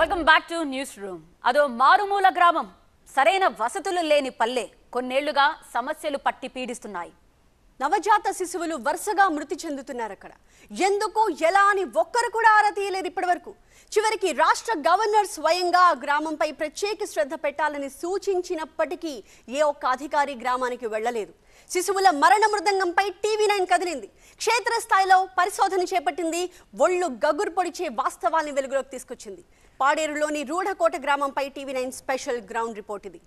Welcome back to news room అదో మారుమూల గ్రామం సరైన వసతులు లేని పల్లె కొన్నేళ్లుగా సమస్యలు పట్టి పీడిస్తున్నాయి నవజాత శిశువులు వరుసగా మృతి చెందుతున్నారు అక్కడ ఎందుకు ఎలా అని ఒక్కరు కూడా ఆరా తీయలేదు ఇప్పటి వరకు చివరికి రాష్ట్ర గవర్నర్ స్వయంగా ఆ గ్రామంపై ప్రత్యేక శ్రద్ధ పెట్టాలని సూచించినప్పటికీ ఏ ఒక్క అధికారి గ్రామానికి వెళ్ళలేదు శిశువుల మరణ మృదంగంపై టీవీ నైన్ కదిలింది క్షేత్రస్థాయిలో పరిశోధన చేపట్టింది ఒళ్ళు గగురు పొడిచే వాస్తవాల్ని వెలుగులోకి తీసుకొచ్చింది పాడేరులోని రూఢకోట గ్రామంపై TV nine special ground report ఇది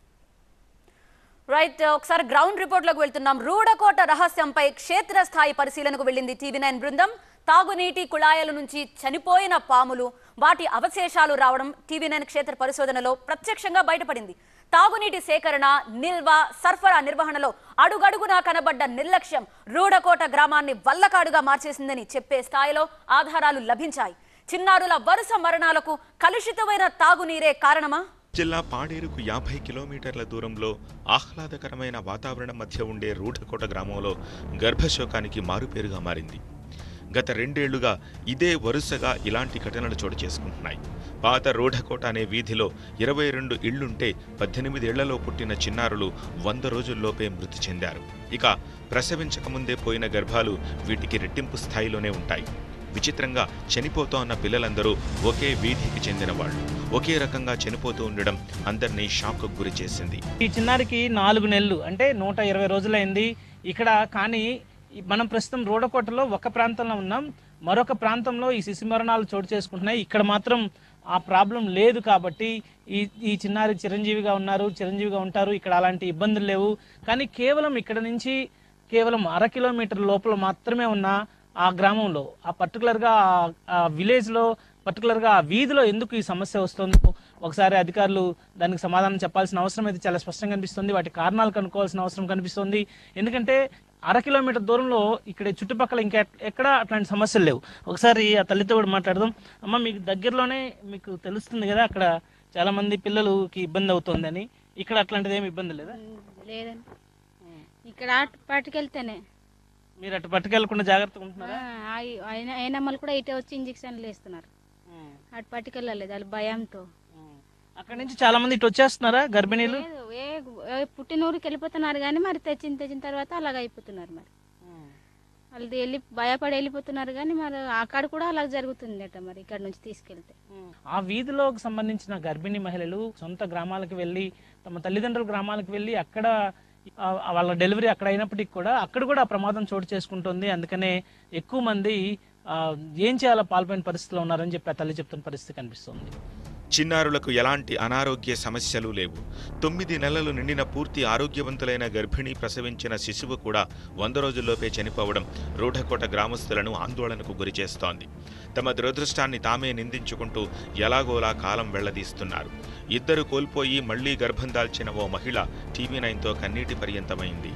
రైట్ ఒకసారి గ్రౌండ్ రిపోర్ట్లోకి వెళ్తున్నాం రూడకోట రహస్యంపై క్షేత్రస్థాయి పరిశీలనకు వెళ్ళింది టీవీ నైన్ బృందం తాగునీటి కుళాయిల నుంచి చనిపోయిన పాములు వాటి అవశేషాలు రావడం టీవీ నైన్ క్షేత్ర పరిశోధనలో ప్రత్యక్షంగా బయటపడింది తాగునీటి సేకరణ నిల్వ సరఫరా నిర్వహణలో అడుగడుగునా కనబడ్డ నిర్లక్ష్యం రూడకోట గ్రామాన్ని వల్లకాడుగా మార్చేసిందని చెప్పే స్థాయిలో ఆధారాలు లభించాయి చిన్నారుల వరుస మరణాలకు కలుషితమైన తాగునీరే కారణమా జిల్లా పాడేరుకు యాభై కిలోమీటర్ల దూరంలో ఆహ్లాదకరమైన వాతావరణం మధ్య ఉండే రూఢకోట గ్రామంలో గర్భశోకానికి మారుపేరుగా మారింది గత రెండేళ్లుగా ఇదే వరుసగా ఇలాంటి ఘటనలు చోటు చేసుకుంటున్నాయి పాత రూఢకోట అనే వీధిలో ఇరవై రెండు ఇళ్లుంటే పద్దెనిమిదేళ్లలో పుట్టిన చిన్నారులు వంద రోజుల్లోపే మృతి చెందారు ఇక ప్రసవించకముందే పోయిన గర్భాలు వీటికి రెట్టింపు స్థాయిలోనే ఉంటాయి విచిత్రంగా చనిపోతూ ఉన్న పిల్లలందరూ ఒకే వీధికి చెందిన వాళ్ళు ఒకే రకంగా చనిపోతూ ఉండడం అందరినీ షాక్కు గురి చేసింది ఈ చిన్నారికి నాలుగు నెలలు అంటే నూట ఇరవై రోజులైంది ఇక్కడ కానీ ఈ మనం ప్రస్తుతం రోడకోటలో ఒక ప్రాంతంలో ఉన్నాం మరొక ప్రాంతంలో ఈ శిశు మరణాలు చోటు చేసుకుంటున్నాయి ఇక్కడ మాత్రం ఆ ప్రాబ్లం లేదు కాబట్టి ఈ ఈ చిన్నారి చిరంజీవిగా ఉన్నారు చిరంజీవిగా ఉంటారు ఇక్కడ అలాంటి ఇబ్బందులు లేవు కానీ కేవలం ఇక్కడ నుంచి కేవలం అర కిలోమీటర్ లోపల మాత్రమే ఉన్న ఆ గ్రామంలో ఆ పర్టికులర్గా ఆ విలేజ్లో పర్టికులర్గా ఆ వీధిలో ఎందుకు ఈ సమస్య వస్తుందో ఒకసారి అధికారులు దానికి సమాధానం చెప్పాల్సిన అవసరం అయితే చాలా స్పష్టంగా కనిపిస్తుంది వాటి కారణాలు కనుక్కోవాల్సిన అవసరం కనిపిస్తుంది ఎందుకంటే అర కిలోమీటర్ దూరంలో ఇక్కడ చుట్టుపక్కల ఇంకా ఎక్కడ అట్లాంటి సమస్యలు లేవు ఒకసారి ఆ తల్లితో కూడా మాట్లాడదాం అమ్మ మీకు దగ్గరలోనే మీకు తెలుస్తుంది కదా అక్కడ చాలా మంది పిల్లలకి ఇబ్బంది అవుతుందని ఇక్కడ అట్లాంటిది ఏమి ఇబ్బంది లేదా లేదండి ఇక్కడ ఆట పట్టుకెళ్తేనే మీరు అటు పట్టుకెళ్లకుండా జాగ్రత్తగా ఉంటున్నారా ఆయన అయినమ్మలు కూడా ఇటే వచ్చి ఇంజక్షన్లు వేస్తున్నారు అటు పట్టుకెళ్ళలేదు వాళ్ళు భయంతో అక్కడ నుంచి చాలా మంది ఇటు వచ్చేస్తున్నారా గర్భిణీలు లేదు ఏ ఏ పుట్టిన ఊరికి వెళ్ళిపోతున్నారు కానీ మరి తెచ్చిన తెచ్చిన తర్వాత అలాగ అయిపోతున్నారు మరి వాళ్ళు వెళ్ళి భయపడి వెళ్ళిపోతున్నారు కానీ మరి అక్కడ కూడా అలా జరుగుతుందట మరి ఇక్కడ నుంచి తీసుకెళ్తే ఆ వీధిలోకి సంబంధించిన గర్భిణీ మహిళలు సొంత గ్రామాలకు వెళ్ళి తమ తల్లిదండ్రుల గ్రామాలకు వెళ్ళి అక్కడ ఆ, వాళ్ళ డెలివరీ అక్కడ అయినప్పటికీ కూడా అక్కడ కూడా ఆ ప్రమాదం చోటు చేసుకుంటుంది అందుకనే ఎక్కువ మంది ఆ, ఏం చేయాలో పాల్పోయిన పరిస్థితిలో ఉన్నారని చెప్పి ఆ తల్లి చెప్తున్న పరిస్థితి కనిపిస్తుంది చిన్నారులకు ఎలాంటి అనారోగ్య సమస్యలు లేవు తొమ్మిది నెలలు నిండిన పూర్తి ఆరోగ్యవంతులైన గర్భిణి ప్రసవించిన శిశువు కూడా వంద రోజుల్లోపే చనిపోవడం రూఢకోట గ్రామస్తులను ఆందోళనకు గురిచేస్తోంది తమ దురదృష్టాన్ని తామే నిందించుకుంటూ ఎలాగోలా కాలం వెళ్లదీస్తున్నారు ఇద్దరు కోల్పోయి మళ్లీ గర్భం దాల్చిన ఓ మహిళ టీవీ నైన్తో కన్నీటి పర్యంతమైంది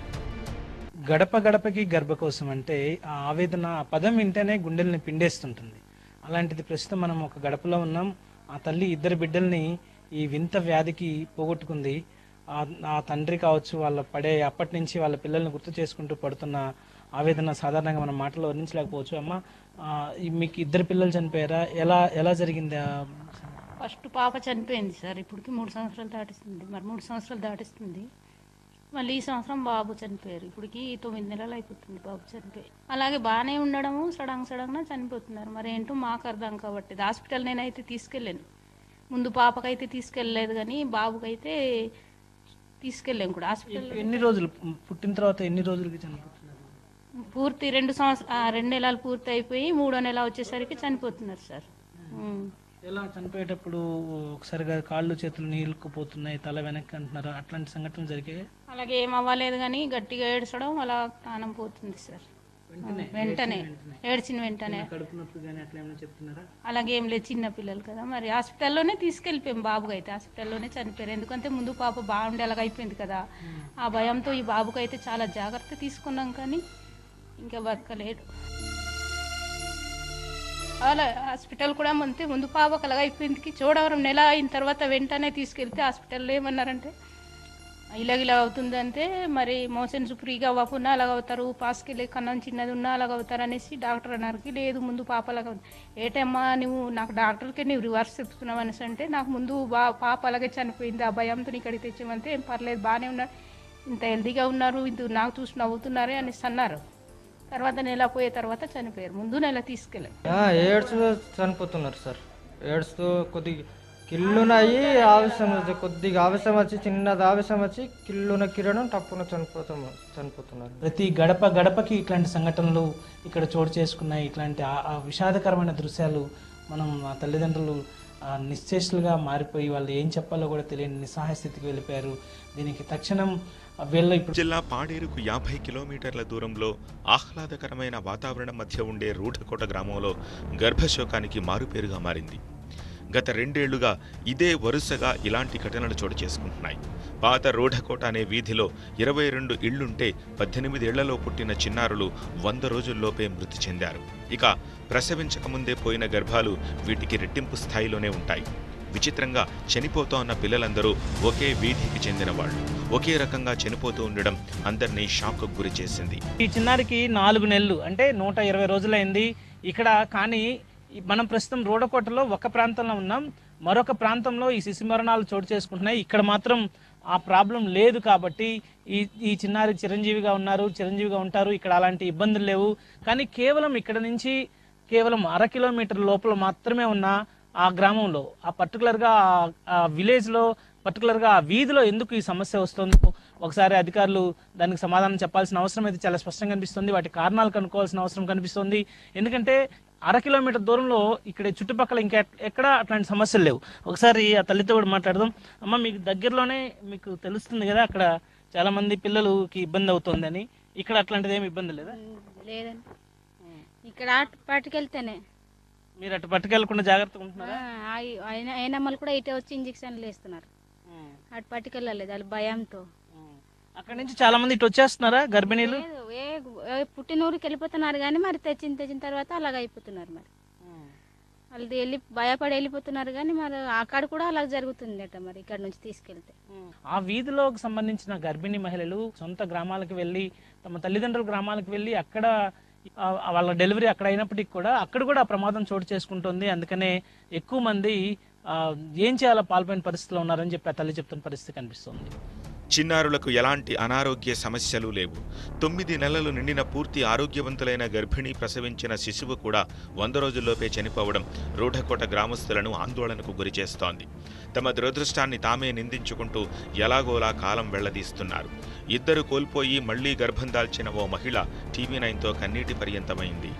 గడప గడపకి గర్భ కోసం అంటే ఆ ఆవేదన ఆ పదం వింటేనే గుండెల్ని పిండేస్తుంటుంది అలాంటిది ప్రస్తుతం మనం ఒక గడపలో ఉన్నాం ఆ తల్లి ఇద్దరు బిడ్డల్ని ఈ వింత వ్యాధికి పోగొట్టుకుంది ఆ ఆ తండ్రి కావచ్చు వాళ్ళ పడే అప్పటి నుంచి వాళ్ళ పిల్లల్ని గుర్తు చేసుకుంటూ పడుతున్న ఆవేదన సాధారణంగా మనం మాటలో వర్ణించలేకపోవచ్చు అమ్మ ఆ, ఈ మీకు ఇద్దరు పిల్లలు చనిపోయారా ఎలా ఎలా జరిగింది ఆ ఫస్ట్ పాప చనిపోయింది సార్ ఇప్పటికి మూడు సంవత్సరాలు దాటిస్తుంది మరి మూడు సంవత్సరాలు దాటిస్తుంది మళ్ళీ ఈ సంవత్సరం బాబు చనిపోయారు ఇప్పటికి తొమ్మిది నెలలు అయిపోతుంది బాబు చనిపోయి అలాగే బాగానే ఉండడము సడన్ సడన్గా చనిపోతున్నారు మరి ఏంటో మాకు అర్థం కాబట్టి హాస్పిటల్ నేనైతే తీసుకెళ్ళాను ముందు పాపకైతే తీసుకెళ్ళలేదు కానీ బాబుకైతే తీసుకెళ్ళాను కూడా హాస్పిటల్ ఎన్ని రోజులు పుట్టిన తర్వాత ఎన్ని రోజులకి చనిపోతున్నారు పూర్తి రెండు సంవత్సరం రెండు నెలలు పూర్తి అయిపోయి మూడో నెల వచ్చేసరికి చనిపోతున్నారు సార్ ఉమ్. ఎలా చనిపోయేటప్పుడు ఒకసారిగా కాళ్ళు చేతులు నీళ్ళకుపోతున్నాయి తల వెనక్కి అంటున్నారు అట్లాంటి సంఘటనలు జరిగాయి అలాగే ఏం అవ్వలేదు కానీ గట్టిగా ఏడ్చడం అలా ప్రాణం పోతుంది సార్ వెంటనే ఏడ్చిన వెంటనే కడుపు నొప్పి కానీ అట్లా ఏమైనా చెప్తున్నారా అలాగే ఏం లేదు చిన్న పిల్లలు కదా మరి హాస్పిటల్లోనే తీసుకెళ్ళిపోయాం బాబుకి అయితే హాస్పిటల్లోనే చనిపోయారు ఎందుకంటే ముందు పాప బాగుండే అలాగ అయిపోయింది కదా ఆ భయంతో ఈ బాబుకి అయితే చాలా జాగ్రత్త తీసుకున్నాం కానీ ఇంకా బతకలేడు అలా హాస్పిటల్ కూడా అంతే ముందు పాపకు అలాగ అయిపోయింది చూడవరం నెల అయిన తర్వాత వెంటనే తీసుకెళ్తే హాస్పిటల్లో ఏమన్నారంటే ఇలాగ అవుతుందంటే మరి మోషన్స్ ఫ్రీగా అవ్వకుండా అలాగ అవుతారు పాస్కి కన్నా చిన్నది ఉన్నా అలాగ అవుతారు అనేసి డాక్టర్ అన్నారుకి లేదు ముందు పాప అలాగ ఏటమ్మా నువ్వు నాకు డాక్టర్కి నువ్వు రివర్స్ చెప్తున్నావు అనేసి అంటే నాకు ముందు బా పాప అలాగే చనిపోయింది ఆ భయంతో ఇక్కడికి తెచ్చామంటే ఏం పర్లేదు బాగానే ఉన్నారు ఇంత హెల్తీగా ఉన్నారు ఇంత నాకు చూసి నవ్వుతున్నారే అనేసి అన్నారు తర్వాత నెల పోయే తర్వాత చనిపోయారు ముందు నెల తీసుకెళ్ళారు ఆ, ఏడ్స్ చనిపోతున్నారు సార్ ఏడ్స్తూ కొద్దిగా కిల్లున అయ్యి ఆవేశం వచ్చి కొద్దిగా ఆవేశం వచ్చి చిన్నది ఆవేశం వచ్చి కిల్లున కిరణం టప్పున చనిపోతాం చనిపోతున్నారు ప్రతి గడప గడపకి ఇట్లాంటి సంఘటనలు ఇక్కడ చోటు చేసుకున్నాయి ఇట్లాంటి ఆ- ఆ విషాదకరమైన దృశ్యాలు మనం ఆ తల్లిదండ్రులు ఆ, నిశ్చేష్లుగా మారిపోయి వాళ్ళు ఏం చెప్పాలో కూడా తెలియని నిస్సహాయ స్థితికి వెళ్ళిపోయారు దీనికి తక్షణం వీళ్ళు ఇప్పుడు జిల్లా పాడేరుకు యాభై కిలోమీటర్ల దూరంలో ఆహ్లాదకరమైన వాతావరణం మధ్య ఉండే రూఢకోట గ్రామంలో గర్భశోకానికి మారుపేరుగా మారింది గత రెండేళ్లుగా ఇదే వరుసగా ఇలాంటి ఘటనలు చోటు చేసుకుంటున్నాయి పాత రూఢకోట అనే వీధిలో ఇరవై రెండు ఇళ్లుంటే పద్దెనిమిదేళ్లలో పుట్టిన చిన్నారులు వంద రోజుల్లోపే మృతి చెందారు ఇక ప్రసవించకముందే పోయిన గర్భాలు వీటికి రెట్టింపు స్థాయిలోనే ఉంటాయి విచిత్రంగా చనిపోతోన్న పిల్లలందరూ ఒకే వీధికి చెందిన వాళ్ళు ఒకే రకంగా చనిపోతూ ఉండడం అందరినీ షాక్కు గురి చేసింది ఈ చిన్నారికి నాలుగు నెలలు అంటే నూట ఇరవై రోజులైంది ఇక్కడ కానీ ఈ- మనం ప్రస్తుతం రోడకోటలో ఒక ప్రాంతంలో ఉన్నాం మరొక ప్రాంతంలో ఈ శిశు మరణాలు చోటు చేసుకుంటున్నాయి ఇక్కడ మాత్రం ఆ ప్రాబ్లం లేదు కాబట్టి ఈ ఈ చిన్నారి చిరంజీవిగా ఉన్నారు చిరంజీవిగా ఉంటారు ఇక్కడ అలాంటి ఇబ్బందులు లేవు కానీ కేవలం ఇక్కడ నుంచి కేవలం అర కిలోమీటర్ లోపల మాత్రమే ఉన్న ఆ గ్రామంలో ఆ పర్టికులర్గా ఆ విలేజ్లో పర్టికులర్గా ఆ వీధిలో ఎందుకు ఈ సమస్య వస్తుందో ఒకసారి అధికారులు దానికి సమాధానం చెప్పాల్సిన అవసరం అయితే చాలా స్పష్టంగా కనిపిస్తుంది వాటి కారణాలు కనుక్కోవాల్సిన అవసరం కనిపిస్తుంది ఎందుకంటే అర కిలోమీటర్ దూరంలో ఇక్కడ చుట్టుపక్కల ఇంకా ఎక్కడ అట్లాంటి సమస్యలు లేవు ఒకసారి ఆ తల్లితో కూడా మాట్లాడదాం అమ్మ మీకు దగ్గరలోనే మీకు తెలుస్తుంది కదా అక్కడ చాలా మంది పిల్లలకి ఇబ్బంది అవుతుందని ఇక్కడ అట్లాంటిది ఏమి ఇబ్బంది లేదా లేదండి ఇక్కడ ఆట పాటుకెళ్తేనే మీరు అటు పట్టుకెళ్లకుండా జాగ్రత్తగా ఉంటున్నారా ఆయన అయినమ్మలు కూడా ఇటే వచ్చి ఇంజక్షన్లు వేస్తున్నారు అటు పట్టుకెళ్ళలేదు వాళ్ళు భయంతో అక్కడ నుంచి చాలా మంది ఇటు వచ్చేస్తున్నారా గర్భిణీలు లేదు ఏ ఏ పుట్టినూరుకి వెళ్ళిపోతున్నారు కానీ మరి తెచ్చిన తెచ్చిన తర్వాత అలాగ అయిపోతున్నారు మరి వాళ్ళు వెళ్ళి భయపడి వెళ్ళిపోతున్నారు కానీ మరి అక్కడ కూడా అలాగ జరుగుతుంది అట మరి ఇక్కడ నుంచి తీసుకెళ్తే ఆ వీధిలోకి సంబంధించిన గర్భిణీ మహిళలు సొంత గ్రామాలకు వెళ్ళి తమ తల్లిదండ్రుల గ్రామాలకు వెళ్ళి అక్కడ ఆ, వాళ్ళ డెలివరీ అక్కడ అయినప్పటికీ కూడా అక్కడ కూడా ఆ ప్రమాదం చోటు చేసుకుంటుంది అందుకనే ఎక్కువ మంది ఆ, ఏం చేయాలో పాల్పోయిన పరిస్థితిలో ఉన్నారని చెప్పి ఆ తల్లి చెప్తున్న పరిస్థితి కనిపిస్తుంది చిన్నారులకు ఎలాంటి అనారోగ్య సమస్యలు లేవు తొమ్మిది నెలలు నిండిన పూర్తి ఆరోగ్యవంతులైన గర్భిణి ప్రసవించిన శిశువు కూడా వంద రోజుల్లోపే చనిపోవడం రూఢకోట గ్రామస్తులను ఆందోళనకు గురిచేస్తోంది తమ దురదృష్టాన్ని తామే నిందించుకుంటూ ఎలాగోలా కాలం వెళ్లదీస్తున్నారు ఇద్దరు కోల్పోయి మళ్లీ గర్భం దాల్చిన ఓ మహిళ టీవీ నైన్తో కన్నీటి పర్యంతమైంది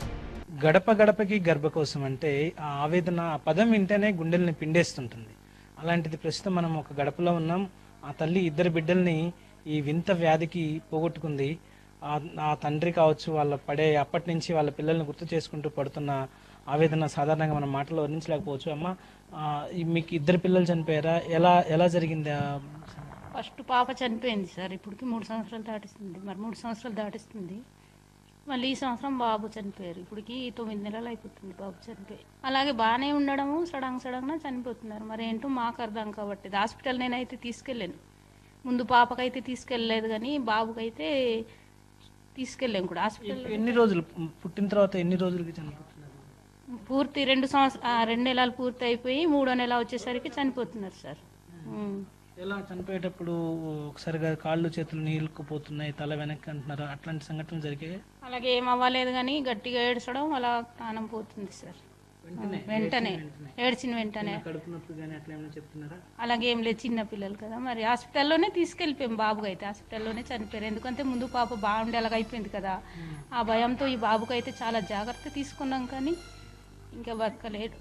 గడప గడపకి గర్భకోశం అంటే ఆ ఆవేదన ఆ పదం వింటేనే గుండెల్ని పిండేస్తుంటుంది అలాంటిది ప్రస్తుతం మనం ఒక గడపలో ఉన్నాం ఆ తల్లి ఇద్దరు బిడ్డల్ని ఈ వింత వ్యాధికి పోగొట్టుకుంది ఆ ఆ తండ్రి కావచ్చు వాళ్ళ పడే అప్పటి నుంచి వాళ్ళ పిల్లల్ని గుర్తు చేసుకుంటూ పడుతున్న ఆవేదన సాధారణంగా మనం మాటలో వర్ణించలేకపోవచ్చు అమ్మ ఆ, ఈ మీకు ఇద్దరు పిల్లలు చనిపోయారా ఎలా ఎలా జరిగింది ఆ ఫస్ట్ పాప చనిపోయింది సార్ ఇప్పటికి మూడు సంవత్సరాలు దాటిస్తుంది మరి మూడు సంవత్సరాలు దాటిస్తుంది మళ్ళీ ఈ సంవత్సరం బాబు చనిపోయారు ఇప్పటికి తొమ్మిది నెలలు అయిపోతుంది బాబు చనిపోయి అలాగే బాగానే ఉండడము సడన్ సడన్గా చనిపోతున్నారు మరి ఏంటో మాకు అర్థం కాబట్టి హాస్పిటల్ నేనైతే తీసుకెళ్ళాను ముందు పాపకైతే తీసుకెళ్ళలేదు కానీ బాబుకైతే తీసుకెళ్ళాను కూడా హాస్పిటల్ ఎన్ని రోజులు పుట్టిన తర్వాత ఎన్ని రోజులకి చనిపోతున్నారు పూర్తి రెండు సంవత్సరం రెండు నెలలు పూర్తి అయిపోయి మూడో నెల వచ్చేసరికి చనిపోతున్నారు సార్ ఉమ్. ఎలా చనిపోయేటప్పుడు ఒకసారిగా కాళ్ళు చేతులు నీళ్ళకుపోతున్నాయి తల వెనక్కి అంటున్నారు అట్లాంటి సంఘటనలు జరిగాయి అలాగే ఏం అవ్వలేదు కానీ గట్టిగా ఏడ్చడం అలా ప్రాణం పోతుంది సార్ వెంటనే ఏడ్చిన వెంటనే కడుపు నొప్పి కానీ అట్లా ఏమైనా చెప్తున్నారా అలాగే ఏం లేదు చిన్న పిల్లలు కదా మరి హాస్పిటల్లోనే తీసుకెళ్ళిపోయాం బాబుకి అయితే హాస్పిటల్లోనే చనిపోయారు ఎందుకంటే ముందు పాప బాగుండే అలాగ అయిపోయింది కదా ఆ భయంతో ఈ బాబుకి అయితే చాలా జాగ్రత్త తీసుకున్నాం కానీ ఇంకా బతకలేడు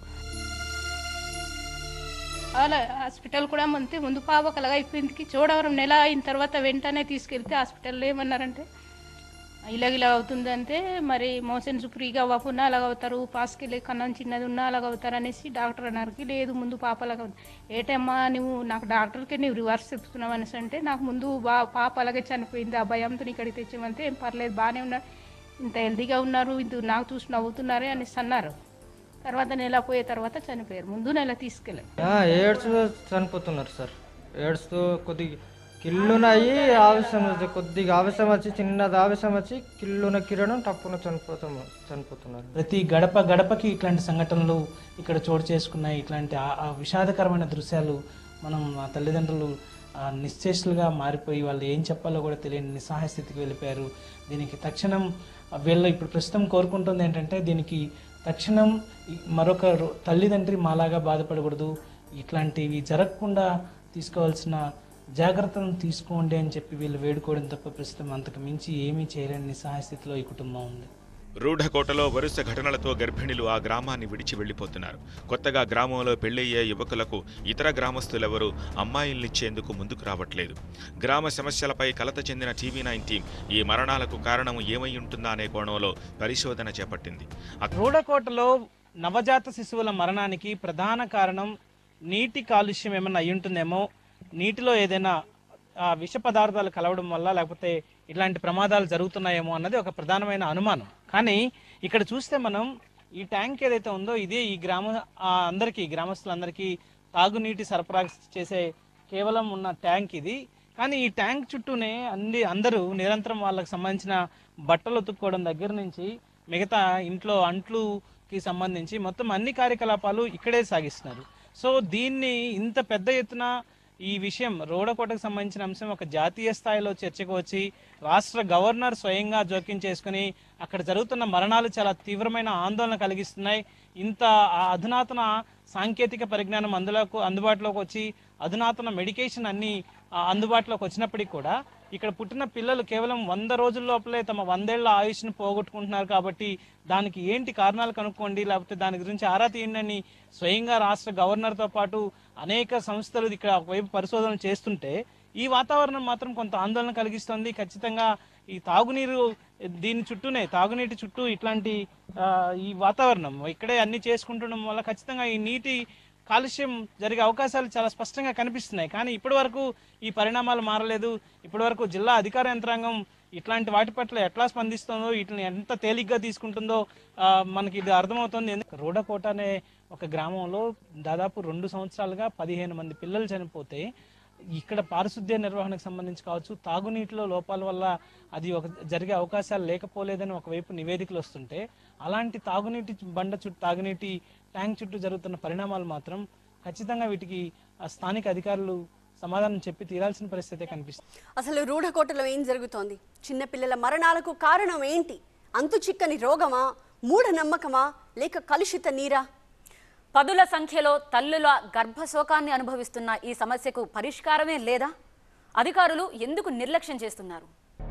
అలా హాస్పిటల్ కూడా అంతే ముందు పాపకు అలాగ అయిపోయింది చూడవరం నెల అయిన తర్వాత వెంటనే తీసుకెళ్తే హాస్పిటల్లో ఏమన్నారంటే ఇలాగ ఇలా అవుతుందంటే మరి మోషన్స్ ఫ్రీగా అవ్వకుండా అలాగ అవుతారు పాస్కి కన్నా చిన్నది ఉన్నా అలాగ అవుతారు అనేసి డాక్టర్ అన్నారుకి లేదు ముందు పాప అలాగ అవుతుంది. ఏటమ్మా నువ్వు నాకు డాక్టర్కి నువ్వు రివర్స్ చెప్తున్నావు అనేసి అంటే నాకు ముందు బా పాప అలాగే చనిపోయింది ఆ భయంతో ఇక్కడికి తెచ్చామంటే ఏం పర్లేదు బాగానే ఉన్నారు ఇంత హెల్తీగా ఉన్నారు ఇంత నాకు చూసి నవ్వుతున్నారే అనేసి అన్నారు తర్వాత నెల పోయే తర్వాత చనిపోయారు ముందు నెల తీసుకెళ్ళారు ఆ, ఏడ్స్ చనిపోతున్నారు సార్ ఏడ్స్తూ కొద్దిగా కిల్లునయ్యి ఆవేశం వచ్చి కొద్దిగా ఆవేశం వచ్చి చిన్నది ఆవేశం వచ్చి కిల్లున కిరణం టప్పున చనిపోతాము చనిపోతున్నారు ప్రతి గడప గడపకి ఇట్లాంటి సంఘటనలు ఇక్కడ చోటు చేసుకున్నాయి ఇట్లాంటి ఆ- ఆ విషాదకరమైన దృశ్యాలు మనం ఆ తల్లిదండ్రులు ఆ, నిశ్చేష్లుగా మారిపోయి వాళ్ళు ఏం చెప్పాలో కూడా తెలియని నిస్సహాయ స్థితికి వెళ్ళిపోయారు దీనికి తక్షణం ఆ, వీళ్ళు ఇప్పుడు ప్రస్తుతం కోరుకుంటుంది ఏంటంటే దీనికి తక్షణం ఈ మరొక రో- తల్లిదండ్రి మాలాగా బాధపడకూడదు ఇట్లాంటివి జరగకుండా తీసుకోవాల్సిన జాగ్రత్తలను తీసుకోండి అని చెప్పి వీళ్ళు వేడుకోవడం తప్ప ప్రస్తుతం అంతకు మించి ఏమీ చేయలేని నిస్సహాయ స్థితిలో ఈ కుటుంబం ఉంది రూఢకోటలో వరుస ఘటనలతో గర్భిణులు ఆ గ్రామాన్ని విడిచి వెళ్లిపోతున్నారు కొత్తగా గ్రామంలో పెళ్లయ్యే యువకులకు ఇతర గ్రామస్తులెవరూ అమ్మాయిల్నిచ్చేందుకు ముందుకు రావట్లేదు గ్రామ సమస్యలపై కలత చెందిన టీవీ నైన్ టీం ఈ మరణాలకు కారణం ఏమై ఉంటుందా అనే కోణంలో పరిశోధన చేపట్టింది అక్- రూడకోటలో నవజాత శిశువుల మరణానికి ప్రధాన కారణం నీటి కాలుష్యం ఏమైనా అయి ఉంటుందేమో నీటిలో ఏదైనా ఆ, విష పదార్థాలు కలవడం వల్ల లేకపోతే ఇట్లాంటి ప్రమాదాలు జరుగుతున్నాయేమో అన్నది ఒక ప్రధానమైన అనుమానం కానీ ఇక్కడ చూస్తే మనం ఈ ట్యాంక్ ఏదైతే ఉందో ఇదే ఈ గ్రామ ఆ, అందరికీ గ్రామస్తులందరికీ తాగునీటి సరఫరా చేసే కేవలం ఉన్న ట్యాంక్ ఇది కానీ ఈ ట్యాంక్ చుట్టూనే అన్ని అందరూ నిరంతరం వాళ్ళకి సంబంధించిన బట్టలు ఉతుక్కోవడం దగ్గర నుంచి మిగతా ఇంట్లో అంట్లుకి సంబంధించి మొత్తం అన్ని కార్యకలాపాలు ఇక్కడే సాగిస్తున్నారు సో దీన్ని ఇంత పెద్ద ఎత్తున ఈ విషయం రోడకోటకు సంబంధించిన అంశం ఒక జాతీయ స్థాయిలో చర్చకు వచ్చి రాష్ట్ర గవర్నర్ స్వయంగా జోక్యం చేసుకుని అక్కడ జరుగుతున్న మరణాలు చాలా తీవ్రమైన ఆందోళన కలిగిస్తున్నాయి ఇంత ఆ అధునాతన సాంకేతిక పరిజ్ఞానం అందులోకి అందుబాటులోకి వచ్చి అధునాతన మెడికేషన్ అన్ని ఆ, అందుబాటులోకి వచ్చినప్పటికీ కూడా ఇక్కడ పుట్టిన పిల్లలు కేవలం వంద రోజుల లోపలే తమ వందేళ్ల ఆయుష్ను పోగొట్టుకుంటున్నారు కాబట్టి దానికి ఏంటి కారణాలు కనుక్కోండి లేకపోతే దాని గురించి ఆరా తీయండి అని స్వయంగా రాష్ట్ర గవర్నర్తో పాటు అనేక సంస్థలు ఇక్కడ ఒకవైపు పరిశోధనలు చేస్తుంటే ఈ వాతావరణం మాత్రం కొంత ఆందోళన కలిగిస్తుంది ఖచ్చితంగా ఈ తాగునీరు దీని చుట్టూనే తాగునీటి చుట్టూ ఇట్లాంటి ఆ, ఈ వాతావరణం ఇక్కడే అన్ని చేసుకుంటుండడం వల్ల ఖచ్చితంగా ఈ నీటి కాలుష్యం జరిగే అవకాశాలు చాలా స్పష్టంగా కనిపిస్తున్నాయి కానీ ఇప్పటి వరకు ఈ పరిణామాలు మారలేదు ఇప్పటి వరకు జిల్లా అధికార యంత్రాంగం ఇట్లాంటి వాటి పట్ల ఎట్లా స్పందిస్తుందో వీటిని ఎంత తేలిగ్గా తీసుకుంటుందో ఆ, మనకి ఇది అర్థమవుతుంది ఎందుకు రూడకోట అనే ఒక గ్రామంలో దాదాపు రెండు సంవత్సరాలుగా పదిహేను మంది పిల్లలు చనిపోతే ఇక్కడ పారిశుద్ధ్య నిర్వహణకు సంబంధించి కావచ్చు తాగునీటిలో లోపాల వల్ల అది ఒక జరిగే అవకాశాలు లేకపోలేదని ఒకవైపు నివేదికలు వస్తుంటే అలాంటి తాగునీటి బండ చుట్టూ తాగునీటి ట్యాంక్ చుట్టూ జరుగుతున్న పరిణామాలు మాత్రం ఖచ్చితంగా వీటికి ఆ స్థానిక అధికారులు సమాధానం చెప్పి తీరాల్సిన పరిస్థితే కనిపిస్తుంది అసలు రూఢకోటలో ఏం జరుగుతోంది చిన్నపిల్లల మరణాలకు కారణం ఏంటి అంతు చిక్కని రోగమా మూఢనమ్మకమా లేక కలుషిత నీరా పదుల సంఖ్యలో తల్లుల గర్భశోకాన్ని అనుభవిస్తున్న ఈ సమస్యకు పరిష్కారమే లేదా అధికారులు ఎందుకు నిర్లక్ష్యం చేస్తున్నారు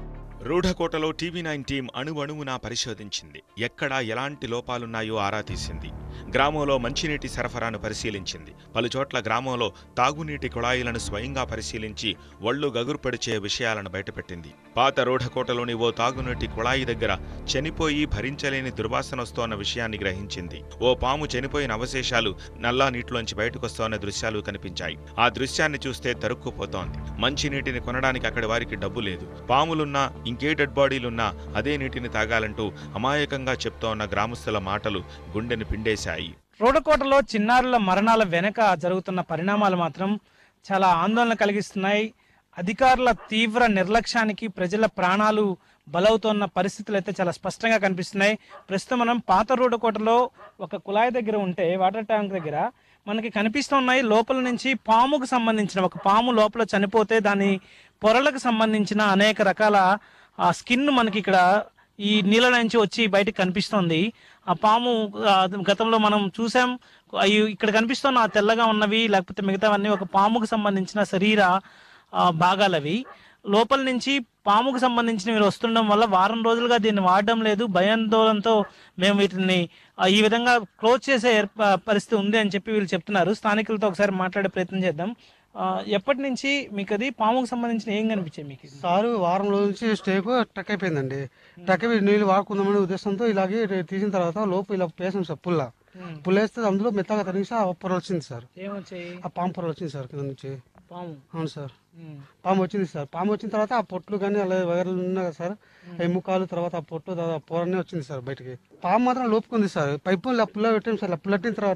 రూఢకోటలో టీవీ నైన్ టీం అణువణువునా పరిశోధించింది ఎక్కడా ఎలాంటి లోపాలున్నాయో ఆరా తీసింది గ్రామంలో మంచినీటి సరఫరాను పరిశీలించింది పలుచోట్ల గ్రామంలో తాగునీటి కుళాయిలను స్వయంగా పరిశీలించి ఒళ్ళు గగురు పడిచే విషయాలను బయటపెట్టింది పాత రూఢకోటలోని ఓ తాగునీటి కుళాయి దగ్గర చనిపోయి భరించలేని దుర్వాసన వస్తోన్న విషయాన్ని గ్రహించింది ఓ పాము చనిపోయిన అవశేషాలు నల్లా నీటిలోంచి బయటకొస్తోన్న దృశ్యాలు కనిపించాయి ఆ దృశ్యాన్ని చూస్తే తరుక్కుపోతోంది మంచినీటిని కొనడానికి అక్కడి వారికి డబ్బు లేదు పాములున్నా ఇంకే డెడ్ బాడీలున్నా అదే నీటిని తాగాలంటూ అమాయకంగా చెప్తోన్న గ్రామస్తుల మాటలు గుండెని పిండేశాయి రోడకోటలో చిన్నారుల మరణాల వెనక జరుగుతున్న పరిణామాలు మాత్రం చాలా ఆందోళన కలిగిస్తున్నాయి అధికారుల తీవ్ర నిర్లక్ష్యానికి ప్రజల ప్రాణాలు బలవుతోన్న పరిస్థితులు అయితే చాలా స్పష్టంగా కనిపిస్తున్నాయి ప్రస్తుతం మనం పాత రోడకోటలో ఒక కుళాయి దగ్గర ఉంటే వాటర్ ట్యాంక్ దగ్గర మనకి కనిపిస్తున్నాయి లోపల నుంచి పాముకు సంబంధించిన ఒక పాము లోపల చనిపోతే దాని పొరలకు సంబంధించిన అనేక రకాల ఆ స్కిన్ మనకి ఇక్కడ ఈ నీళ్ళ నుంచి వచ్చి బయటకు కనిపిస్తోంది ఆ పాము ఆ, గతంలో మనం చూసాం అవి ఇక్కడ కనిపిస్తున్న ఆ తెల్లగా ఉన్నవి లేకపోతే మిగతావన్నీ ఒక పాముకు సంబంధించిన శరీర ఆ, భాగాలవి లోపల నుంచి పాముకు సంబంధించినవి వస్తుండడం వల్ల వారం రోజులుగా దీన్ని వాడడం లేదు భయాందోళనతో మేము వీటిని ఆ, ఈ విధంగా క్లోజ్ చేసే ఏర్ప- పరిస్థితి ఉంది అని చెప్పి వీళ్ళు చెప్తున్నారు స్థానికులతో ఒకసారి మాట్లాడే ప్రయత్నం చేద్దాం ఆ, ఎప్పటి నుంచి మీకు అది పాముకు సంబంధించిన ఏం కనిపించాయి మీకు ఇది? సారు వారం రోజుల నుంచి స్టేకు టక్ అయిపోయిందండి టక్ అయిపోయి నీళ్ళు వాడుకుందామనే ఉద్దేశంతో ఇలాగే రే- తీసిన తర్వాత లోపు ఇలా వేసాం సార్ పుల్ల పుల్ల వేస్తే అందులో మెత్తగా తరిగి ఆ పొర వచ్చింది సార్ ఏమొచ్చాయి ఆ పాము పొర వచ్చింది సార్ కింద నుంచి పాము అవును సార్ ఉమ్. పాము వచ్చింది సార్ పాము వచ్చిన తర్వాత ఆ పొట్లు కానీ అలా వైర్లు ఉన్నాయి కదా సార్ ఆ ఎముకాలు తర్వాత ఆ పొట్టు తర్వాత ఆ పొరనే వచ్చింది సార్ బయటికి పాము మాత్రం లోపుకుంది సార్ పైపు ఇలా పుల్ల పెట్టాం సార్ ఇలా పుల్లట్టిన తర్వాత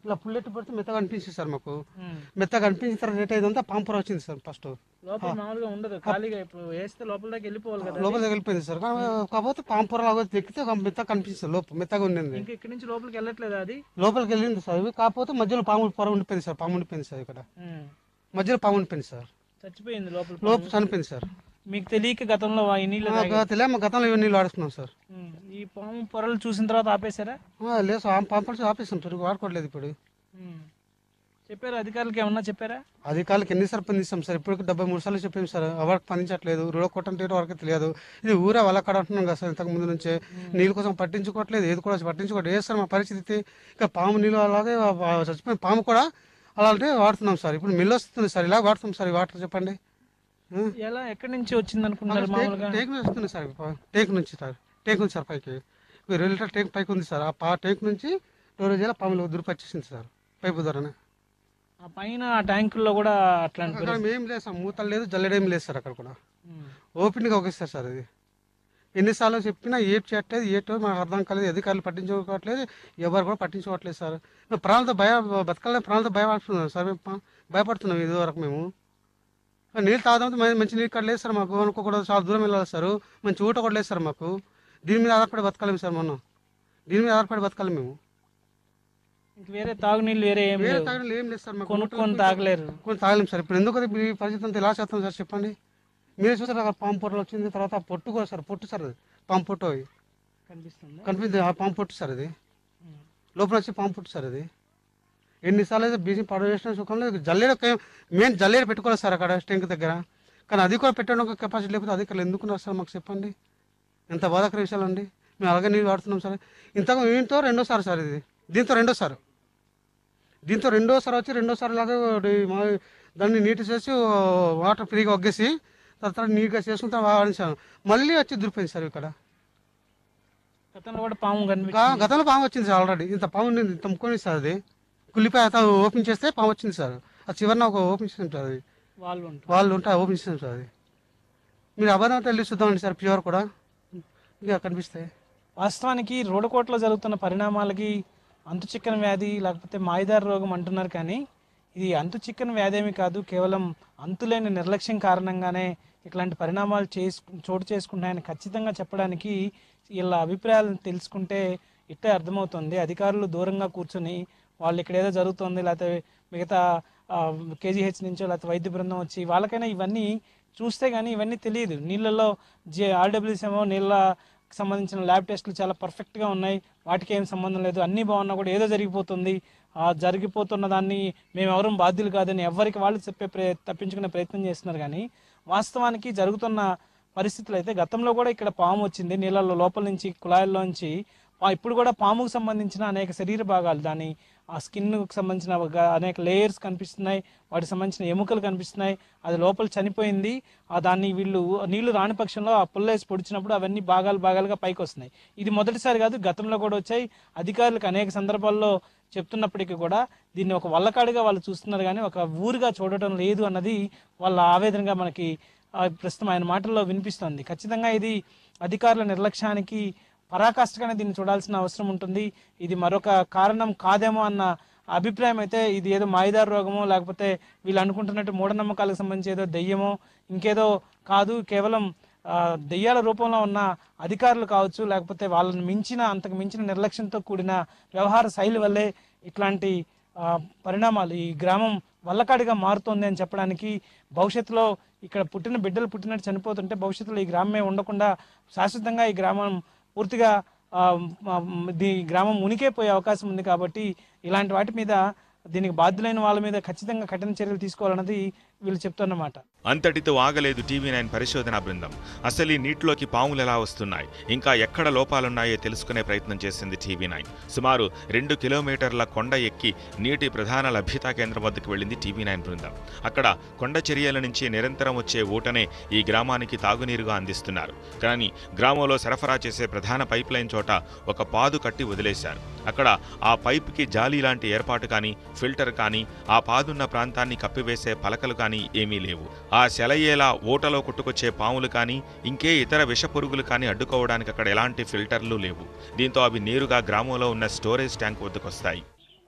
ఇలా పుల్లెట్టు పడితే మెత్తగా అనిపించింది సార్ మాకు ఉమ్. మెత్తగా అనిపించిన తర్వాత రేట్ అయిందంతా పాంపుర వచ్చింది సార్ ఫస్ట్ లోపల మామూలుగా ఉండదు ఖాళీగా ఇప్పుడు వేస్తే లోపల దాకా వెళ్ళిపోవాలి కదా లోపల వెళ్ళిపోయింది సార్ కానీ కాకపోతే పాంపుర లాగా ఎక్కితే ఒక మెత్తగా కనిపిస్తుంది లోపల మెత్తగా ఉండింది ఇంకా ఇక్కడి నుంచి లోపలికి వెళ్ళట్లేదు అది లోపలికి వెళ్ళింది సార్ ఇవి కాకపోతే మధ్యలో పాము పొర ఉండిపోయింది సార్ పాము ఉండిపోయింది సార్ ఇక్కడ ఉమ్. మధ్యలో పాము ఉండిపోయింది సార్ చచ్చిపోయింది లోపల లోపల చనిపోయింది సార్ మీకు తెలియక గతంలో ఈ నీళ్ళు మాకు తెలియ మా గతంలో ఇవన్నీ నీళ్ళు వాడుతున్నాం సార్ ఉమ్. ఈ పాము పొరలు చూసిన తర్వాత ఆపేశారా ఆ, లేదు సార్ పాము పడిచి ఆపేస్తాం సార్ వాడుకోవట్లేదు ఇప్పుడు ఉమ్. చెప్పారా అధికారులకి ఏమన్నా చెప్పారా అధికారులకు ఎన్నిసార్లు పందిస్తాం సార్ ఇప్పటికి డెబ్బై మూడు సార్లు చెప్పాం సార్ ఎవరికి పండించట్లేదు రూడ కొట్టంటే వరకు తెలియదు ఇది ఊరే వాళ్ళ కాడ అంటున్నాం కదా సార్ ఇంతకు ముందు నుంచే నీళ్ళ కోసం పట్టించుకోవట్లేదు ఏది కూడా పట్టించుకోవట్లేదు ఏ సార్ మా పరిస్థితి ఇక పాము నీళ్ళు అలాగే వా- వా- చచ్చిపోయిన పాము కూడా అలాంటివి వాడుతున్నాం సార్ ఇప్పుడు మిల్లు వస్తుంది సార్ ఇలా వాడుతున్నాం సార్ ఈ వాటర్ చెప్పండి ఆ? ఎలా ఎక్కడి నుంచి వచ్చింది అనుకుంటున్నారు టేక్ మామూలుగా టేక్ నుంచి వస్తుంది సార్ ప- టేక్ నుంచి సార్ టేక్ ఉంది సార్ పైకి ఇప్పుడు రెండు లీటర్ టేక్ పైకి ఉంది సార్ ఆ పా టేక్ నుంచి డోరేజ్ పాములు దురిపచ్చేసింది సార్ పైపు ద్వారానే ఆ పైన ఆ ట్యాంకుల్లో కూడా అట్లాంటి అక్కడ ఏం లేదు సార్ మూతలు లేదు జల్లెడేం లేదు సార్ అక్కడ కూడా ఉమ్. ఓపెన్గా ఒకేసారి సార్ అది ఎన్నిసార్లు చెప్పినా ఏం చేయట్లేదు ఏటో మాకు అర్థం కాలేదు అధికారులు పట్టించుకోవట్లేదు ఎవరు కూడా పట్టించుకోవట్లేదు సార్ మేము ప్రాణాలతో భయ బతకాలని ప్రాణాలతో భయపడుతున్నాం సార్ మేము ప- భయపడుతున్నాం ఇది వరకు మేము నీళ్ళు తాగుదామంటే మంచి మంచి నీళ్ళు ఇక్కడ లేదు సార్ మాకు అనుకోకూడదు చాలా దూరం వెళ్ళాలి సార్ మంచి ఊట కూడా లేదు సార్ మాకు దీని మీద ఆధారపడి బతకాలేము సార్ మనం దీని మీద ఆధారపడి బతకాలి మేము ఇంక వేరే తాగునీళ్ళు వేరే ఏం వేరే లేవు తాగడం ఏం లేదు సార్ మాకు కొనుక్కొని తాగలేరు కొన్ని తాగలేము సార్ ఇప్పుడు ఎందుకు ఈ పరిస్థితి అంతా ఎలా చేస్తాం సార్ చెప్పండి మీరే చూసారు అక్కడ పాము పొట్టలు వచ్చింది తర్వాత ఆ పొట్టు కూడా సార్ పొట్టు సార్ అది పాము పొట్టు అవి కనిపిస్తుంది కనిపించింది ఆ పాము పొట్టు సార్ అది లోపల వచ్చి పాము పొట్టు సార్ అది ఎన్నిసార్లు అయితే బీజీ పడవేసిన సుఖంలో జల్లేడు మెయిన్ జల్లేడు పెట్టుకోలేదు సార్ అక్కడ స్టెంక్ దగ్గర కానీ అది కూడా పెట్టడానికి కెపాసిటీ లేకపోతే అధికారులు ఎందుకున్నారు సార్ మాకు చెప్పండి ఎంత బాధాకర విషయాలు అండి మేము అలాగే నీళ్ళు వాడుతున్నాం సార్ ఇంతకు దీంతో రెండోసారి సార్ ఇది దీంతో రెండోసారి దీంతో రెండోసారి వచ్చి రెండోసారి లాగా ఈ మా దాన్ని నీట్ చేసి వాటర్ ఫ్రీగా ఒగ్గేసి తర్వాత నీట్గా చేసుకుంటా వాడించాను మళ్ళీ వచ్చి దురిపోయింది సార్ ఇక్కడ గతంలో కూడా పాము కనిపించింది గా- గతంలో పాము వచ్చింది సార్ ఆల్రెడీ ఇంత పాము ఉండింది ఇంత ముక్కొని సార్ అది కుల్లిపాయ అతను ఓపెన్ చేస్తే పాము వచ్చింది సార్ ఆ చివరిన ఒక ఓపెన్ చేసాం సార్ అది వాళ్ళు ఉంటారు వాళ్ళు ఉంటే ఓపెన్ చేసాం సార్ అది మీరు అబద్ధం వెళ్ళి చూద్దామండి సార్ ప్యూర్ కూడా ఇంకా కనిపిస్తాయి వాస్తవానికి రోడకోటలో జరుగుతున్న పరిణామాలకి అంతు చిక్కని వ్యాధి లేకపోతే మాయిదారు రోగం అంటున్నారు కానీ ఇది అంతు చిక్కని వ్యాధి ఏమీ కాదు కేవలం అంతులేని నిర్లక్ష్యం కారణంగానే ఇట్లాంటి పరిణామాలు చేసుకు చోటు చేసుకుంటాయని ఖచ్చితంగా చెప్పడానికి వీళ్ళ అభిప్రాయాలను తెలుసుకుంటే ఇట్టే అర్థమవుతుంది అధికారులు దూరంగా కూర్చొని వాళ్ళు ఇక్కడ ఏదో జరుగుతుంది లేకపోతే మిగతా కేజీహెచ్ నుంచో లేకపోతే వైద్య బృందం వచ్చి వాళ్ళకైనా ఇవన్నీ చూస్తే కానీ ఇవన్నీ తెలియదు నీళ్ళల్లో జే ఆర్డబ్ల్యూఎస్ ఏమో నీళ్ళ సంబంధించిన ల్యాబ్ టెస్టులు చాలా పర్ఫెక్ట్గా ఉన్నాయి వాటికి ఏం సంబంధం లేదు అన్నీ బాగున్నా కూడా ఏదో జరిగిపోతుంది ఆ జరిగిపోతున్న దాన్ని మేము ఎవరూ బాధ్యులు కాదని ఎవరికి వాళ్ళు చెప్పే ప్రయ తప్పించుకునే ప్రయత్నం చేస్తున్నారు కానీ వాస్తవానికి జరుగుతున్న పరిస్థితులు అయితే గతంలో కూడా ఇక్కడ పాము వచ్చింది నీళ్ళల్లో లోపల నుంచి కుళాయిల్లోంచి పా- ఇప్పుడు కూడా పాముకు సంబంధించిన అనేక శరీర భాగాలు దాని ఆ స్కిన్కి సంబంధించిన ఒక అనేక లేయర్స్ కనిపిస్తున్నాయి వాటికి సంబంధించిన ఎముకలు కనిపిస్తున్నాయి అది లోపల చనిపోయింది ఆ దాన్ని వీళ్ళు నీళ్లు రాని పక్షంలో ఆ పుల్లేసి పొడిచినప్పుడు అవన్నీ భాగాలు భాగాలుగా పైకి వస్తున్నాయి ఇది మొదటిసారి కాదు గతంలో కూడా వచ్చాయి అధికారులకు అనేక సందర్భాల్లో చెప్తున్నప్పటికీ కూడా దీన్ని ఒక వల్లకాడిగా వాళ్ళు చూస్తున్నారు కానీ ఒక ఊరుగా చూడటం లేదు అన్నది వాళ్ళ ఆవేదనగా మనకి ఆ, ప్రస్తుతం ఆయన మాటల్లో వినిపిస్తోంది ఖచ్చితంగా ఇది అధికారుల నిర్లక్ష్యానికి పరాకాష్ఠగానే దీన్ని చూడాల్సిన అవసరం ఉంటుంది ఇది మరొక కారణం కాదేమో అన్న అభిప్రాయం అయితే ఇది ఏదో మాయిదారు రోగమో లేకపోతే వీళ్ళు అనుకుంటున్నట్టు మూఢనమ్మకాలకు సంబంధించి ఏదో దెయ్యమో ఇంకేదో కాదు కేవలం ఆ, దెయ్యాల రూపంలో ఉన్న అధికారులు కావచ్చు లేకపోతే వాళ్ళని మించిన అంతకు మించిన నిర్లక్ష్యంతో కూడిన వ్యవహార శైలి వల్లే ఇట్లాంటి ఆ, పరిణామాలు ఈ గ్రామం వల్లకాడిగా మారుతోంది అని చెప్పడానికి భవిష్యత్తులో ఇక్కడ పుట్టిన బిడ్డలు పుట్టినట్టు చనిపోతుంటే భవిష్యత్తులో ఈ గ్రామమే ఉండకుండా శాశ్వతంగా ఈ గ్రామం పూర్తిగా ఆ, మ- మ- దీ గ్రామం ఉనికే పోయే అవకాశం ఉంది కాబట్టి ఇలాంటి వాటి మీద దీనికి బాధ్యులైన వాళ్ళ మీద ఖచ్చితంగా కఠిన చర్యలు తీసుకోవాలన్నది వీళ్ళు చెప్తున్నమాట అంతటితో ఆగలేదు టీవీ నైన్ పరిశోధనా బృందం అసలు ఈ నీటిలోకి పాములు ఎలా వస్తున్నాయి ఇంకా ఎక్కడ లోపాలున్నాయో తెలుసుకునే ప్రయత్నం చేసింది టీవీ నైన్ సుమారు రెండు కిలోమీటర్ల కొండ ఎక్కి నీటి ప్రధాన లభ్యతా కేంద్రం వద్దకు వెళ్ళింది టీవీ నైన్ బృందం అక్కడ కొండ చర్యల నుంచి నిరంతరం వచ్చే ఊటనే ఈ గ్రామానికి తాగునీరుగా అందిస్తున్నారు కానీ గ్రామంలో సరఫరా చేసే ప్రధాన పైప్ లైన్ చోట ఒక పాదు కట్టి వదిలేశారు అక్కడ ఆ పైప్కి జాలీ లాంటి ఏర్పాటు కానీ ఫిల్టర్ కానీ ఆ పాదున్న ప్రాంతాన్ని కప్పివేసే పలకలు కానీ ఏమీ లేవు ఆ సెలయేలా ఊటలో కొట్టుకొచ్చే పాములు కానీ ఇంకే ఇతర విషపురుగులు కానీ అడ్డుకోవడానికి అక్కడ ఎలాంటి ఫిల్టర్లు లేవు దీంతో అవి నేరుగా గ్రామంలో ఉన్న స్టోరేజ్ ట్యాంక్ వద్దకు వస్తాయి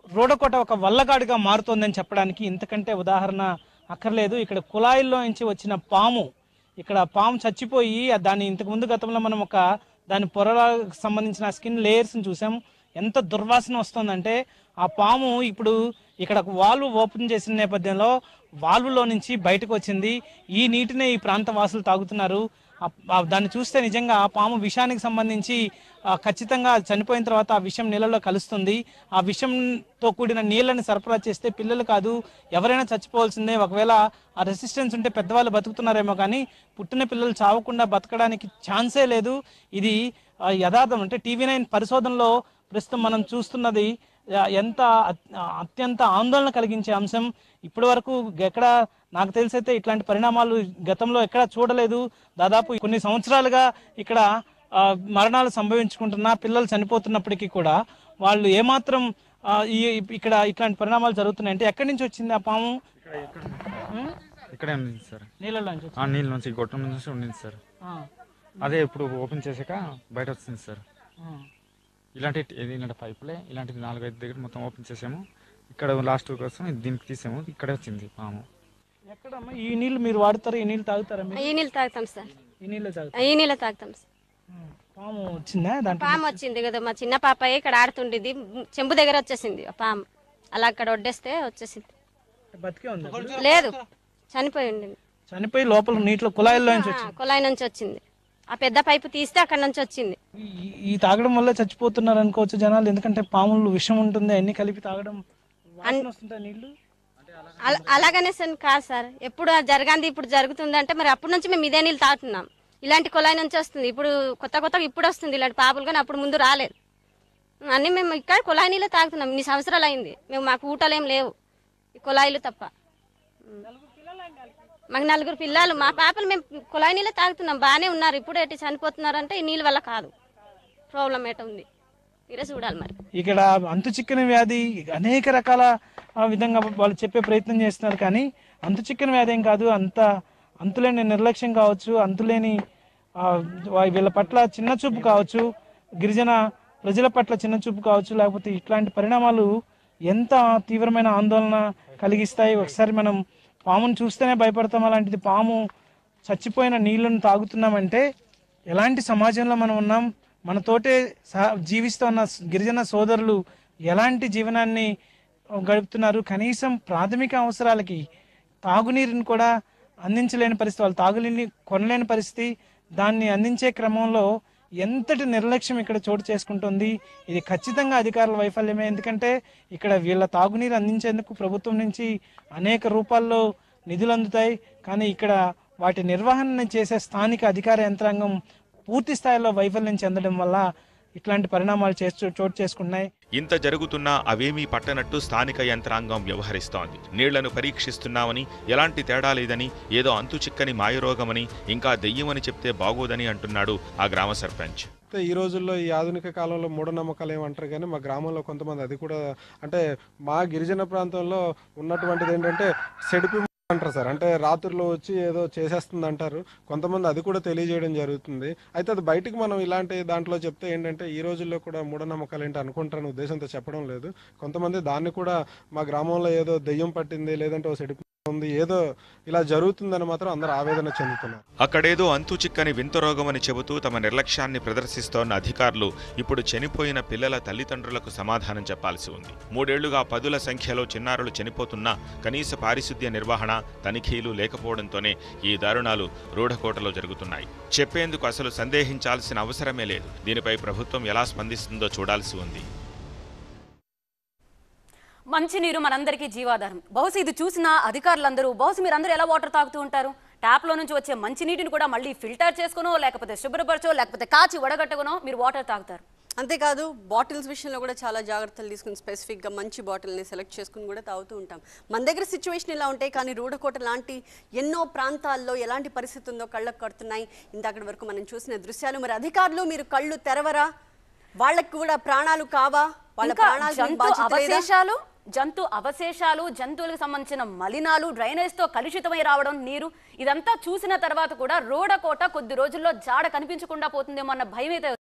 రోడకోట ఒక వల్లగాడిగా మారుతోందని చెప్పడానికి ఇంతకంటే ఉదాహరణ అక్కర్లేదు ఇక్కడ కుళాయిల్లో నుంచి వచ్చిన పాము ఇక్కడ పాము చచ్చిపోయి ఆ దాన్ని ఇంతకు ముందు గతంలో మనం ఒక దాని పొరలకు సంబంధించిన స్కిన్ లేయర్స్ని చూసాం ఎంత దుర్వాసన వస్తుందంటే ఆ పాము ఇప్పుడు ఇక్కడ వాల్వ్ ఓపెన్ చేసిన నేపథ్యంలో వాల్వ్లో నుంచి బయటకు వచ్చింది ఈ నీటినే ఈ ప్రాంత వాసులు తాగుతున్నారు ఆ- ఆ దాన్ని చూస్తే నిజంగా ఆ పాము విషానికి సంబంధించి ఆ, ఖచ్చితంగా చనిపోయిన తర్వాత ఆ విషం నీళ్ళలో కలుస్తుంది ఆ విషంతో కూడిన నీళ్ళని సరఫరా చేస్తే పిల్లలు కాదు ఎవరైనా చచ్చిపోవాల్సిందే ఒకవేళ ఆ రెసిస్టెన్స్ ఉంటే పెద్దవాళ్ళు బతుకుతున్నారేమో కానీ పుట్టిన పిల్లలు చావకుండా బతకడానికి ఛాన్సే లేదు ఇది ఆ, యథార్థం అంటే టీవీ నైన్ పరిశోధనలో ప్రస్తుతం మనం చూస్తున్నది ఆ, ఎంత అత్- అత్యంత ఆందోళన కలిగించే అంశం ఇప్పటి వరకు ఎక్కడ నాకు తెలిసైతే ఇట్లాంటి పరిణామాలు గతంలో ఎక్కడ చూడలేదు దాదాపు కొన్ని సంవత్సరాలుగా ఇక్కడ ఆ, మరణాలు సంభవించుకుంటున్నా పిల్లలు చనిపోతున్నప్పటికీ కూడా వాళ్ళు ఏమాత్రం ఆ, ఈ ఇక్కడ ఇట్లాంటి పరిణామాలు జరుగుతున్నాయంటే ఎక్కడి నుంచి వచ్చింది ఆ పాము ఉం? ఇక్కడే ఉంది సార్ నీళ్ళలో నుంచి ఆ నీళ్ళ నుంచి గొట్టం నుంచి ఉండింది సార్ ఆ, అదే ఇప్పుడు ఓపెన్ చేసాక బయట వచ్చింది సార్ ఆ. ఇలాంటి ఇది ఇలాంటి పైపులే ఇలాంటిది నాలుగైదు దగ్గర మొత్తం ఓపెన్ చేసాము ఇక్కడ లాస్ట్ కోసం దీనికి తీసాము ఇక్కడే వచ్చింది పాము ఎక్కడమ్మా ఈ నీళ్ళు మీరు వాడతారా ఈ నీళ్ళు తాగుతారా మీరు ఈ నీళ్ళు తాగుతాం సార్ ఈ నీళ్ళు తాగుతారు ఈ నీళ్ళు తాగుతాం సార్ పాము వచ్చిందా దాంట్లో పాము వచ్చింది కదా మా చిన్న పాప ఇక్కడ ఆడుతుండేది చెంబు దగ్గర వచ్చేసింది ఆ పాము అలా అక్కడ వడ్డేస్తే వచ్చేసింది బతికే ఉంది అప్పుడు? లేదు చనిపోయి ఉండింది చనిపోయి లోపల నీటిలో కుళాయిల్లో నుంచి ఆ, కుళాయి నుంచి వచ్చింది ఆ పెద్ద పైపు తీస్తే అక్కడ నుంచి వచ్చింది ఈ- ఈ తాగడం వల్ల చచ్చిపోతున్నారు అనుకోవచ్చు జనాలు ఎందుకంటే పాములు విషం ఉంటుంది అన్ని కలిపి తాగడం వాసన వస్తుంటాయి నీళ్లు అల- అలాగనే సార్ కాదు సార్ ఎప్పుడు అది జరగాంది ఇప్పుడు జరుగుతుంది అంటే మరి అప్పటి నుంచి మేము ఇదే నీళ్ళు తాగుతున్నాం ఇలాంటి కుళాయి నుంచి వస్తుంది ఇప్పుడు కొత్త కొత్తగా ఇప్పుడు వస్తుంది ఇలాంటి పాపులు కానీ అప్పుడు ముందు రాలేదు అన్నీ మేము ఇక్కడ కుళాయి నీళ్ళు తాగుతున్నాం ఇన్ని సంవత్సరాలు అయింది మేము మాకు ఊటలేం లేవు ఈ కుళాయిలు తప్ప మాకు నలుగురు పిల్లలు మా పాపలు మేము కుళాయి నీళ్ళు తాగుతున్నాం బాగానే ఉన్నారు ఇప్పుడు ఎట్టి చనిపోతున్నారు అంటే ఈ నీళ్ళ వల్ల కాదు ప్రాబ్లం ఏట ఉంది మీరే చూడాలి మరి ఇక్కడ అంతు చిక్కని వ్యాధి అనేక రకాల ఆ, విధంగా వాళ్ళు చెప్పే ప్రయత్నం చేస్తున్నారు కానీ అంతు చిక్కని వ్యాధి ఏం కాదు అంత అంతులేని నిర్లక్ష్యం కావచ్చు అంతులేని ఆ, వా- వీళ్ళ పట్ల చిన్న చూపు కావచ్చు గిరిజన ప్రజల పట్ల చిన్న చూపు కావచ్చు లేకపోతే ఇట్లాంటి పరిణామాలు ఎంత తీవ్రమైన ఆందోళన కలిగిస్తాయి ఒకసారి మనం పామును చూస్తేనే భయపడతాం అలాంటిది పాము చచ్చిపోయిన నీళ్లను తాగుతున్నామంటే ఎలాంటి సమాజంలో మనం ఉన్నాం మనతోటే సహ జీవిస్తున్న గిరిజన సోదరులు ఎలాంటి జీవనాన్ని గడుపుతున్నారు కనీసం ప్రాథమిక అవసరాలకి తాగునీరుని కూడా అందించలేని పరిస్థితి వాళ్ళు తాగునీరుని కొనలేని పరిస్థితి దాన్ని అందించే క్రమంలో ఎంతటి నిర్లక్ష్యం ఇక్కడ చోటు చేసుకుంటుంది ఇది ఖచ్చితంగా అధికారుల వైఫల్యమే ఎందుకంటే ఇక్కడ వీళ్ళ తాగునీరు అందించేందుకు ప్రభుత్వం నుంచి అనేక రూపాల్లో నిధులు అందుతాయి కానీ ఇక్కడ వాటి నిర్వహణ చేసే స్థానిక అధికార యంత్రాంగం పూర్తి స్థాయిలో వైఫల్యం చెందడం వల్ల ఇట్లాంటి పరిణామాలు చేస్తూ చోటు చేసుకుంటున్నాయి ఇంత జరుగుతున్నా అవేమీ పట్టనట్టు స్థానిక యంత్రాంగం వ్యవహరిస్తోంది నీళ్లను పరీక్షిస్తున్నామని ఎలాంటి తేడా లేదని ఏదో అంతు చిక్కని మాయరోగమని ఇంకా దెయ్యమని చెప్తే బాగోదని అంటున్నాడు ఆ గ్రామ సర్పంచ్ అయితే ఈ రోజుల్లో ఈ ఆధునిక కాలంలో మూఢనమ్మకాలు ఏమంటారు కానీ మా గ్రామంలో కొంతమంది అది కూడా అంటే మా గిరిజన ప్రాంతంలో ఉన్నటువంటిది ఏంటంటే సెడిపి అంటారు సార్ అంటే రాత్రుల్లో వచ్చి ఏదో చేసేస్తుంది అంటారు కొంతమంది అది కూడా తెలియజేయడం జరుగుతుంది అయితే అది బయటికి మనం ఇలాంటి దాంట్లో చెప్తే ఏంటంటే ఈ రోజుల్లో కూడా మూఢనమ్మకాలు ఏంటి అనుకుంటారని ఉద్దేశంతో చెప్పడం లేదు కొంతమంది దాన్ని కూడా మా గ్రామంలో ఏదో దెయ్యం పట్టింది లేదంటే ఓ సెడిపి ఉంది ఏదో ఇలా జరుగుతుందని మాత్రం అందరూ ఆవేదన చెందుతున్నారు అక్కడేదో అంతు చిక్కని వింత రోగమని చెబుతూ తమ నిర్లక్ష్యాన్ని ప్రదర్శిస్తోన్న అధికారులు ఇప్పుడు చనిపోయిన పిల్లల తల్లిదండ్రులకు సమాధానం చెప్పాల్సి ఉంది మూడేళ్లుగా పదుల సంఖ్యలో చిన్నారులు చనిపోతున్నా కనీస పారిశుద్ధ్య నిర్వహణ తనిఖీలు లేకపోవడంతోనే ఈ దారుణాలు రూఢకోటలో జరుగుతున్నాయి చెప్పేందుకు అసలు సందేహించాల్సిన అవసరమే లేదు దీనిపై ప్రభుత్వం ఎలా స్పందిస్తుందో చూడాల్సి ఉంది మంచినీరు మనందరికీ జీవాధారం బహుశా ఇది చూసిన అధికారులందరూ బహుశా మీరందరూ ఎలా వాటర్ తాగుతూ ఉంటారు ట్యాప్లో నుంచి వచ్చే మంచినీటిని కూడా మళ్ళీ ఫిల్టర్ చేసుకునో లేకపోతే శుభ్రపరచో లేకపోతే కాచి వడగట్టుకునో మీరు వాటర్ తాగుతారు అంతేకాదు బాటిల్స్ విషయంలో కూడా చాలా జాగ్రత్తలు తీసుకుని స్పెసిఫిక్గా మంచి బాటిల్ని సెలెక్ట్ చేసుకుని కూడా తాగుతూ ఉంటాం మన దగ్గర సిచ్యువేషన్ ఇలా ఉంటాయి కానీ రూడకోట లాంటి ఎన్నో ప్రాంతాల్లో ఎలాంటి పరిస్థితి ఉందో కళ్ళకు కడుతున్నాయి ఇందాకటి వరకు మనం చూసిన దృశ్యాలు మరి అధికారులు మీరు కళ్ళు తెరవరా వాళ్ళకి కూడా ప్రాణాలు కావా వాళ్ళ ఇంకా ప్రాణాలకు జంతు బాధ్యత లేదా? అవశేషాలు జంతు అవశేషాలు జంతువులకు సంబంధించిన మలినాలు డ్రైనేజ్ తో కలుషితమై రావడం నీరు ఇదంతా చూసిన తర్వాత కూడా రోడకోట కొద్ది రోజుల్లో జాడ కనిపించకుండా పోతుందేమో అన్న భయం అయితే